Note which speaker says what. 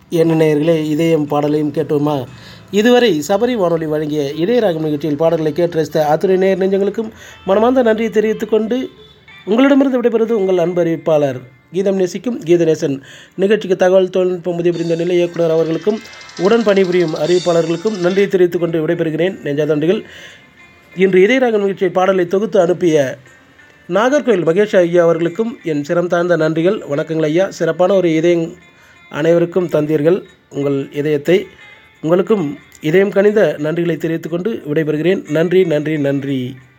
Speaker 1: என்ன நேயர்களே இதயம் பாடலையும் கேட்டோமா இதுவரை சபரி வானொலி வழங்கிய இதயராகம் நிகழ்ச்சியில் பாடல்களை கேட்டு ரசித்த அத்துறை நேர் நெஞ்சங்களுக்கும் மனமார்ந்த நன்றியை தெரிவித்துக் கொண்டு உங்களிடமிருந்து விடைபெறுவது உங்கள் அன்பு அறிவிப்பாளர் கீதம் நேசிக்கும் கீதநேசன் நிகழ்ச்சிக்கு தகவல் தொழில்நுட்பம் உதவி புரிந்த நிலை இயக்குனர் அவர்களுக்கும் உடன் பணிபுரியும் அறிவிப்பாளர்களுக்கும் நன்றியை தெரிவித்துக் கொண்டு விடைபெறுகிறேன் நெஞ்சாதண்டுகள் இன்று இதயராகம் நிகழ்ச்சியை பாடலை தொகுத்து அனுப்பிய நாகர்கோவில் மகேஷ் ஐயா அவர்களுக்கும் என் சிரம் தாழ்ந்த நன்றிகள் வணக்கங்கள் ஐயா சிறப்பான ஒரு இதயம் அனைவருக்கும் தந்தீர்கள் உங்கள் இதயத்தை உங்களுக்கும் இதயம் கனிந்த நன்றிகளை தெரிவித்துக் கொண்டு விடைபெறுகிறேன் நன்றி நன்றி நன்றி